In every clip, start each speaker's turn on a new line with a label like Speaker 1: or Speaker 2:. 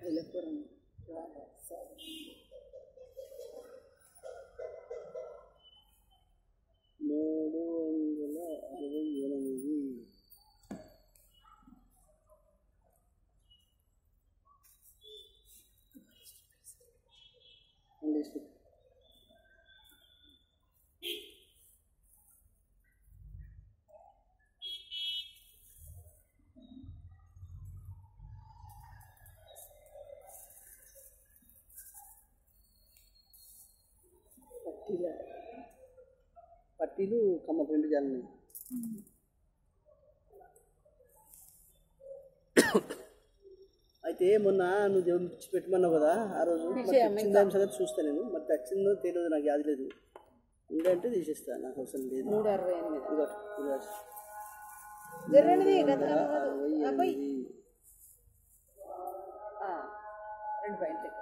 Speaker 1: మూడు వందల అరవై ఎనిమిది అండి పట్టీల పట్టీలు కమ్మ రెండు జాలని అయితే మొన్న నువ్వు దేవుని ఇచ్చి పెట్టమన్నావు కదా ఆ రోజు మరి తెచ్చిన దాని సంగతి చూస్తా నేను మరి తెచ్చిందో తెలియదు నాకు యాది లేదు ఉందంటే తీసేస్తా నాకు అవసరం లేదు
Speaker 2: మూడు అరవై ఎనిమిది
Speaker 1: ఇదిగో, ఇదిగో.
Speaker 2: జర్రండిది గత
Speaker 1: అరవై ఎనిమిది.
Speaker 2: రెండు పాయింట్లు ఎక్కువ.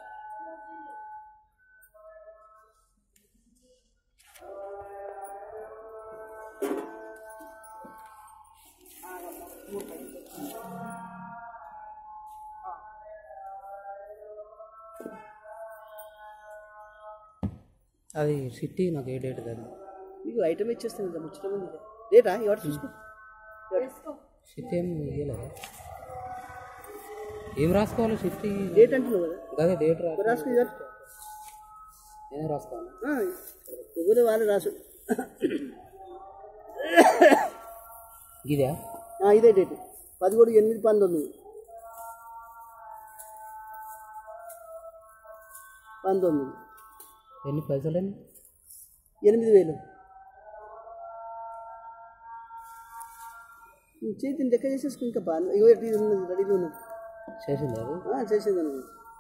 Speaker 3: అది సిటీ నాకు ఏ డేట్ అది
Speaker 1: నీకు ఐటమ్ ఇచ్చేస్తాను ఇంకా ముచ్చట ఉంది డేటా ఎవరు చూసుకో
Speaker 3: సిటీ ఏం ఇయ్యలేదు ఏం రాసుకోవాలి సిటీ
Speaker 1: డేట్ అంటున్నావు కదా
Speaker 3: అదే డేట్ రా
Speaker 1: ఎవరు రాసుకో ఇవ్వాలి
Speaker 3: నేనే రాసుకోవాలి
Speaker 1: ఎవరు వాళ్ళు రాసు
Speaker 3: ఇదే
Speaker 1: ఆ, ఇదే డేట్ పదకొండు ఎనిమిది పంతొమ్మిది పంతొమ్మిది
Speaker 3: ఎన్ని పైసలు ఎన్ని
Speaker 1: ఎనిమిది వేలు ఉం, చేతిని లెక్క చేసేసుకో ఇంకా బా ఇగో ఇది ఉన్నది రెడీగా ఉన్నది
Speaker 3: చేసింది అది
Speaker 1: ఆ, చేసేది అన్నది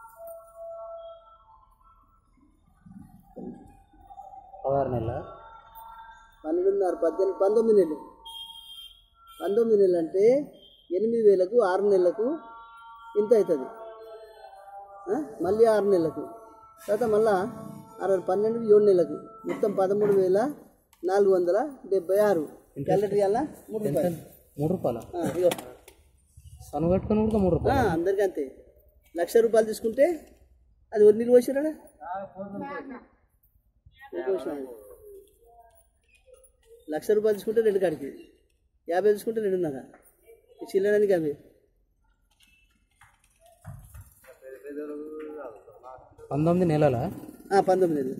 Speaker 3: పదహారు నెలల
Speaker 1: పన్నెండున్నర పద్దెనిమిది పంతొమ్మిది నెలలు పంతొమ్మిది నెలలు అంటే ఎనిమిది వేలకు ఆరు నెలలకు ఇంత అవుతుంది ఆ? మళ్ళీ ఆరు నెలలకు తర్వాత మళ్ళా అరవై పన్నెండు ఏడు నెలలకు మొత్తం పదమూడు వేల నాలుగు వందల డెబ్బై ఆరు క్యాలెండర్ ఇవ్వాలా మూడు రూపాయలు
Speaker 3: మూడు రూపాయలు
Speaker 1: ఆ, ఇగో
Speaker 3: సను పెట్టుకుని కూడా మూడు
Speaker 1: ఆ,
Speaker 3: రూపాయలు
Speaker 1: అందరికీ అంతే లక్ష రూపాయలు తీసుకుంటే అది ఒరి నీళ్ళు పోసాడా లక్ష రూపాయలు తీసుకుంటే రెండు కాడికి యాభై తీసుకుంటే రెండున్నర ఈ చిల్లడానికి అవి
Speaker 3: పంతొమ్మిది నెలల
Speaker 1: ఆ, పంతొమ్మిది నెలలు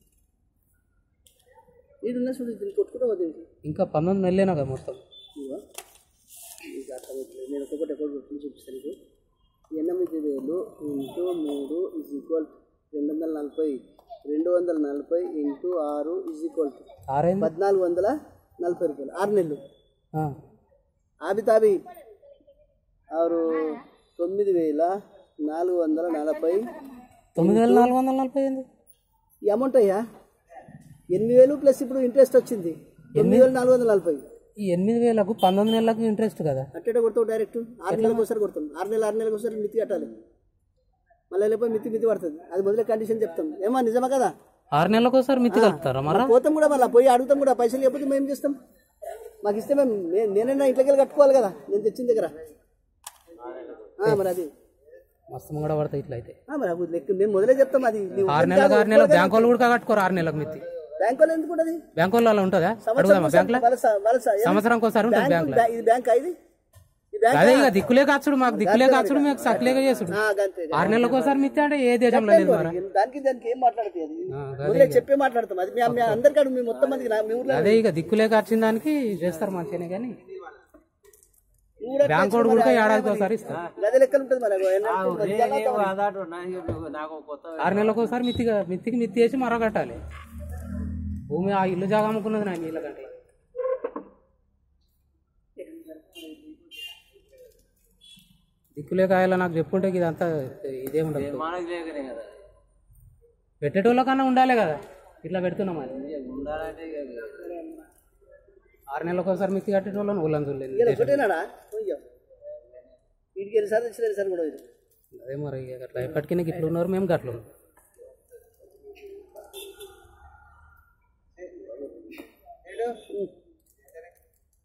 Speaker 1: వీడున్నా చూడు దీన్ని కొట్టుకుంటా దీనికి
Speaker 3: ఇంకా పంతొమ్మిది నెలలేనా కదా మొత్తం
Speaker 1: ఇదిగో. ఇది అర్థమవుతుంది నేను ఒక్కొక్కటి ఒక్కొక్కటి కొట్టుకుని చూపిస్తాను నీకు ఎనిమిది వేలు ఇంటూ మూడు ఇజ్ ఈక్వల్ రెండు వందల నలభై రెండు వందల నలభై ఇంటూ ఆరు ఇజ్ ఈక్వల్
Speaker 3: ఆరైంది
Speaker 1: పద్నాలుగు వందల నలభై రూపాయలు ఆరు నెలలు
Speaker 3: ఆ,
Speaker 1: ఆబి తాబి ఆరు తొమ్మిది వేల నాలుగు వందల నలభై
Speaker 3: తొమ్మిది వేల నాలుగు వందల నలభై అయింది
Speaker 1: ఈ అమౌంట్ అయ్యా ఎనిమిది వేలు ప్లస్ ఇప్పుడు ఇంట్రెస్ట్ వచ్చింది ఎనిమిది వేల నాలుగు వందల నలభై
Speaker 3: ఈ ఎనిమిది వేలకు పంతొమ్మిది నెలలకు ఇంట్రెస్ట్ కదా
Speaker 1: అట్టేట కొడతావు డైరెక్ట్ ఆరు నెలలకు ఒకసారి కొడతాం ఆరు నెలలు ఆరు నెలలకు ఒకసారి మితి కట్టాలి మళ్ళీ వెళ్ళిపోయి మితి మితి పడుతుంది అది మొదలే కండిషన్ చెప్తాం ఏమా నిజమా కదా
Speaker 3: ఆరు నెలలకు ఒకసారి మిత్తి కలుపుతారా మరా
Speaker 1: పోతాం కూడా మళ్ళీ పోయి అడుగుతాం కూడా పైసలు లేకపోతే మేము చేస్తాం మాకు ఇస్తే మేము నే- నేనైనా ఇంట్లోకి వెళ్ళి కట్టుకోవాలి కదా నేను తెచ్చిన దగ్గర ఆ, మరి అది
Speaker 3: మస్తు కూడా పడతాయి ఇట్లా అయితే
Speaker 1: ఆ, మరి అది లెక్క నేను మొదలే చెప్తాం అది నీవు
Speaker 3: ఆరు నెలలకు ఆరు నెలలకు బ్యాంక్ వాళ్ళు కూడా కట్టుకోరు ఆరు నెలలకు మిత్తి
Speaker 1: బ్యాంక్ వాళ్ళు ఎందుకు ఉండదు
Speaker 3: బ్యాంక్ వాళ్ళు అలా ఉంటుందా అడుగుదామా బ్యాంక్ లో
Speaker 1: వలస వలస ఏం-
Speaker 3: సంవత్సరంకి ఒకసారి ఉంటుంది బ్యాంక్ లో
Speaker 1: బ్యాంక్ ఇది బ్యాంక్ ఇది ఈ బ్యాంక్
Speaker 3: అదే ఇక దిక్కులే కాచుడు మాకు దిక్కులే కాచుడు మీకు సక్లేగా చేసుడు
Speaker 1: ఆ, గంతే
Speaker 3: ఆరు నెలలకు ఒకసారి మిత్తి అంటే ఏ దేశంలో లేదు మరి
Speaker 1: దానికి దానికి ఏం మాట్లాడుతుంది అది
Speaker 3: ఆ,
Speaker 1: మొదలే చెప్పే మాట్లాడతాం అది మీ- మీ అందరికీ మీ మొత్తం మందికి నా- మీ ఊర్లో
Speaker 3: అదే ఇక దిక్కులే కాచిన దానికి చేస్తారు మంచిగానే కానీ
Speaker 1: నువ్వు కూడా
Speaker 3: బ్యాంక్ వాడు కూడా ఏడాదికి ఒకసారి ఇస్తారు
Speaker 1: గది లెక్కలు ఉంటుంది మరి అగో ఎన్నడూ మధ్యాహ్నం
Speaker 3: ఆరు నెలలకు ఒకసారి మిత్తిగా మిత్తికి మిత్తి వేసి మరో కట్టాలి భూమి ఆ ఇల్లు జాగా అమ్ముకున్నది నా నీళ్ళ కంటే దిక్కులే కాయాల నాకు చెప్పుంటే ఇది అంతా ఇదే ఉండదు పెట్టేటోళ్ళకన్నా ఉండాలి కదా ఇట్లా పెడుతున్నాం అది ఆరు నెలలకు ఒకసారి మిత్తి కట్టేటోళ్ళని ఊళ్ళని చూడలేదు
Speaker 1: ఇలా ఒకటేనాడా పోయ్యా వీటికి వెళ్ళి సార్ తెచ్చిన సార్ కూడా ఇది
Speaker 3: అదే మరి ఇక అట్లా ఎప్పటికీ నీకు ఇట్లా ఉన్నారు మేము గట్ల ఉన్నాం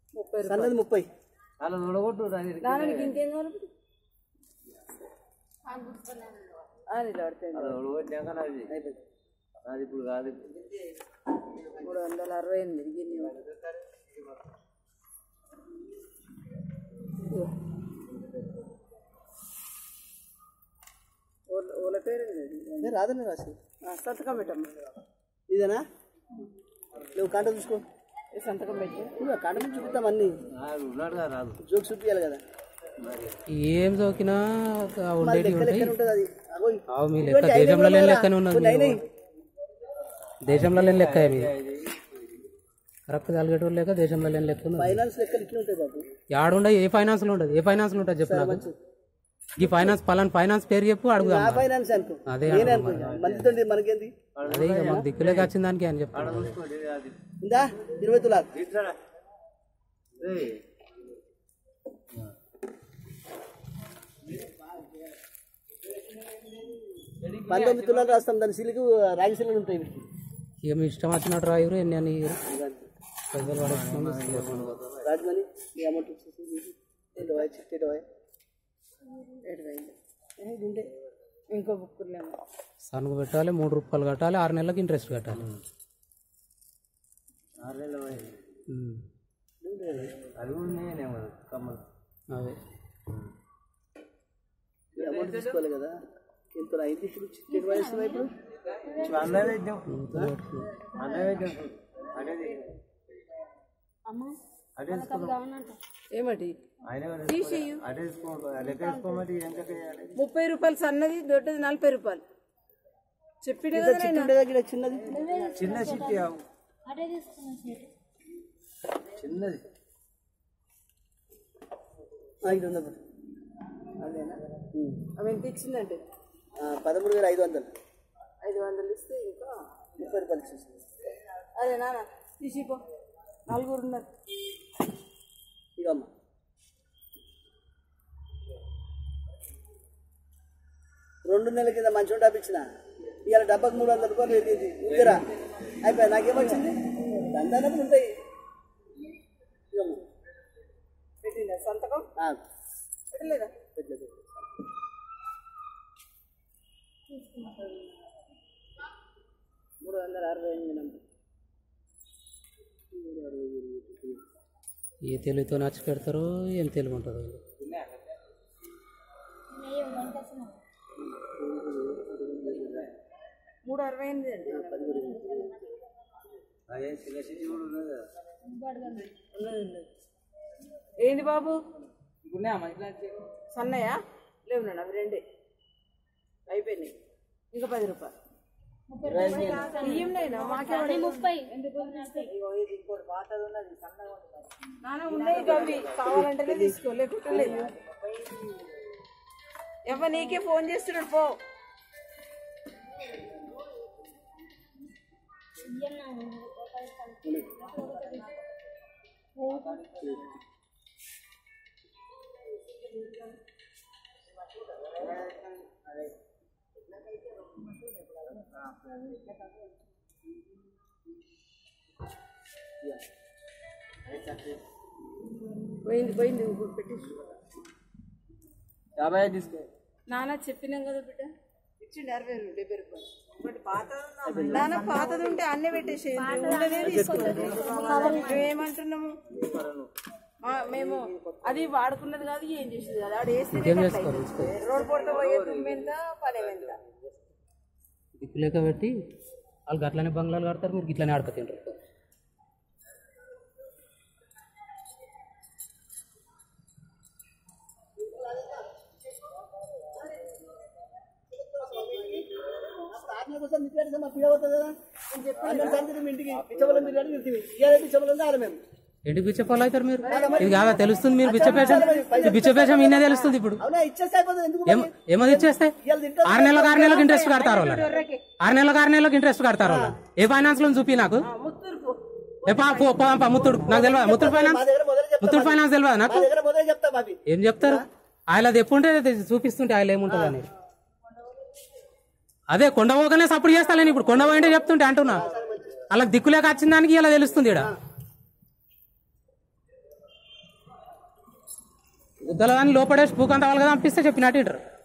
Speaker 1: సన్నది ముప్పై
Speaker 2: దానికి ఇంకేం కావాలి ఆ, నిలబడుతుంది
Speaker 1: అయిపోయింది
Speaker 4: అది ఇప్పుడు కాదు
Speaker 2: మూడు వందల అరవై ఎనిమిది గిన్నె ఓల- ఓల పేరు ఏంది?
Speaker 1: నేను రాదని రాసి
Speaker 2: ఆ, సంతకం పెట్టమ్మా
Speaker 1: ఇదేనా నువ్వు కాంట చూసుకో
Speaker 2: ఈ సంతకం పెట్టి
Speaker 1: నువ్వు కాంట నుంచి చూపుతాం అన్ని
Speaker 4: ఉన్నాడు కదా రాదు
Speaker 1: జోక్ చూపించాలి కదా
Speaker 3: ఏం సోకినా ఉండేటి
Speaker 1: లెక్క
Speaker 3: ఉంటాయి
Speaker 1: లెక్కన ఉంటుంది అది అగో
Speaker 3: అవు మీ లెక్క దేశంలో లేని లెక్కనే ఉన్నది
Speaker 1: కొన్ని అయినాయి
Speaker 3: దేశంలో లేని లెక్క మీ కరెక్ట్ కలిగేటోళ్ళు లేక దేశంలో లేని లెక్క ఉన్నది
Speaker 1: ఫైనాన్స్ లెక్కలు ఇట్లా ఉంటాయి బాబు
Speaker 3: యాడుండ ఏ ఫైనాన్స్ లో ఉండదు ఏ ఫైనాన్స్ లో ఉంటుంది చెప్పు నాకు ఈ ఫైనాన్స్ పలానా ఫైనాన్స్ పేరు చెప్పు అడుగుదాం
Speaker 1: ఆ ఫైనాన్స్ అనుకో
Speaker 3: అదే
Speaker 1: నేనే అనుకో మంచితో మనకేంది
Speaker 3: అదే ఇక మాకు దిక్కులేక వచ్చిన దానికి అని చెప్తాను
Speaker 4: అది
Speaker 1: ఇందా ఇరవై తులాలు
Speaker 4: ఇట్లా
Speaker 1: పంతొమ్మిది తులాలు రాస్తాం దాని సిలుకు రాగి సిల్లు ఉంటాయి వీటికి.
Speaker 3: ఇక మీ ఇష్టం వచ్చినట్టు రాయరు ఎన్ని అని ఇయ్యరు. పైసలు పడేస్తున్నాం
Speaker 1: రాజమని ఈ అమౌంట్ ఇచ్చేసి ఇటు పోయి, చిట్టి ఇటు పోయి.
Speaker 2: ఏడు వేలు
Speaker 1: ఏ, ఇది ఉండే
Speaker 2: ఇంకో బుక్కులేమో
Speaker 3: సనుగు పెట్టాలి మూడు రూపాయలు కట్టాలి ఆరు నెలలకు ఇంట్రెస్ట్ కట్టాలి
Speaker 4: ఆరు నెలలు పోయింది.
Speaker 3: ఉమ్.
Speaker 4: అది కూడా నేనేమో కమ్మలు
Speaker 3: అదే
Speaker 1: ఈ అమౌంట్ తీసుకోవాలి కదా ఇంత ఐదు ఇప్పుడు చిట్టి ఇటు వయసు ఇప్పుడు
Speaker 4: అన్నది వేద్దాం అన్నది వేద్దాం అనేది అదే తీసుకుందాం
Speaker 2: ఏమటి
Speaker 4: ఆయన
Speaker 2: తీసేయు
Speaker 4: అదే తీసుకో లెక్క తీసుకోమంటే ఏం లెక్క చేయాలి
Speaker 2: ముప్పై రూపాయలు సన్నది దొడ్డది నలభై రూపాయలు చెప్పిన కదా
Speaker 1: చిట్టి ఉండే దగ్గర చిన్నది
Speaker 4: చిన్న చిట్టి ఆవు చిన్నది
Speaker 1: ఐదు వందలు అదేనా ఉమ్.
Speaker 2: అవి ఎంత ఇచ్చిందంటే
Speaker 1: ఆ, పదమూడు వేల ఐదు వందలు
Speaker 2: ఐదు వందలు ఇస్తే ఇంకా
Speaker 1: ముప్పై రూపాయలు ఇచ్చేసి
Speaker 2: అదే నాన్న తీసిపో నలుగురు ఉన్నారు
Speaker 1: ఇదమ్మా రెండు నెలల కింద మంచి డబ్బిచ్చిన ఇవాళ డబ్బాకి మూడు వందల రూపాయలు పెట్టింది ఊరిరా అయిపోయి నాకేమొచ్చింది దందానప్పుడు ఉంటాయి ఇదమ్మా
Speaker 2: పెట్టిందా సంతకం
Speaker 1: ఆ,
Speaker 2: పెట్టలేదా
Speaker 1: పెట్టలేదు.
Speaker 2: మూడు వందల అరవై ఎనిమిది నంబర్
Speaker 3: ఏ తెలుగుతో నచ్చి పెడతారో ఏం తెలుగు ఉంటుందో
Speaker 2: మూడు అరవై ఎనిమిది అండి
Speaker 4: అదే చిన్న చిట్టి కూడా ఉన్నది కదా
Speaker 2: ఏంది బాబు సన్నయా లేవు నాన్న అవి రెండే అయిపోయినాయి ఇంకా పది రూపాయలు ఇయ్యండి మాకే
Speaker 5: ముప్పై
Speaker 2: నాన్న ఉన్నాయి గవి కావాలంటేనే తీసుకో లేకుంటే లేదు ఎవ నీకే ఫోన్ చేస్తున్నాడు పో పోయింది పోయింది ఇప్పుడు పెట్టేసి
Speaker 4: యాభై ఐదు తీసుకో
Speaker 2: నాన్న చెప్పినాం కదా బిడ్డ ఇచ్చిండి అరవై రూపాయలు డెబ్బై రూపాయలు నాన్న పాతది ఉంటే అన్నీ పెట్టేసేయండి ఉండదే తీసుకుంటుంది మేమేమంటున్నాము మా- మేము అది వాడుకున్నది కాదు ఏం చేసేది కాదు ఆడ వేస్తే
Speaker 3: ఇంకేం చేసుకోరు తీసుకో.
Speaker 2: రోడ్ పొడత పోయే తుమ్మెంత పదేం ఎంత
Speaker 3: దిక్కులేక పెట్టి వాళ్ళు గట్లనే బంగ్లాలు కడతారు మీరు గిట్లనే ఆడక తింటారు
Speaker 1: ఆత్మ కోసం నిప్పేస్తే మా పిల్ల పోతుంది కదా అందరి సంగతి మీ ఇంటికి పిచ్చబలం మీరు అడిగి తింటివి ఇవాళ పిచ్చబలం ఆడ మేము
Speaker 3: ఏంటి బిచ్చపోలు అవుతారు మీరు ఇది కాదా తెలుస్తుంది మీరు బిచ్చపేషం ఈ బిచ్చపేషం ఇన్నే తెలుస్తుంది ఇప్పుడు
Speaker 1: అవునా ఇచ్చేస్తే అయిపోతుంది ఎందుకు
Speaker 3: ఏం ఏమో ఇచ్చేస్తే
Speaker 1: ఇవాళ తింటారు
Speaker 3: ఆరు నెలలకు ఆరు నెలలకు ఇంట్రెస్ట్ కడతారు వాళ్ళు ఆరు నెలలకు ఆరు నెలలకు ఇంట్రెస్ట్ కడతారు వాళ్ళు ఏ ఫైనాన్స్ లో చూపి నాకు ఏ పా పో పో పా, ముత్తుడు నాకు తెలియదు ముత్తుడు ఫైనాన్స్
Speaker 1: మా దగ్గర మొదలు చెప్తా
Speaker 3: ముత్తుడు ఫైనాన్స్ తెలియదు
Speaker 1: మా
Speaker 3: నాకు
Speaker 1: దగ్గర మొదలు చెప్తా బాబీ
Speaker 3: ఏం చెప్తారు ఆయన అది ఎప్పుడు ఉంటే అది చూపిస్తుంటే ఆయన ఏముంటుంది అని అదే కొండ పోగానే సపోర్ట్ చేస్తాను ఇప్పుడు కొండ పోయింటే చెప్తుంటే అంటున్నా అలా దిక్కులేక వచ్చిన దానికి ఇలా తెలుస్తుంది ఇక్కడ ఉద్దల దాన్ని లోపడేసి భూకంత వాళ్ళకి పంపిస్తే చెప్పినట్టు వింటారు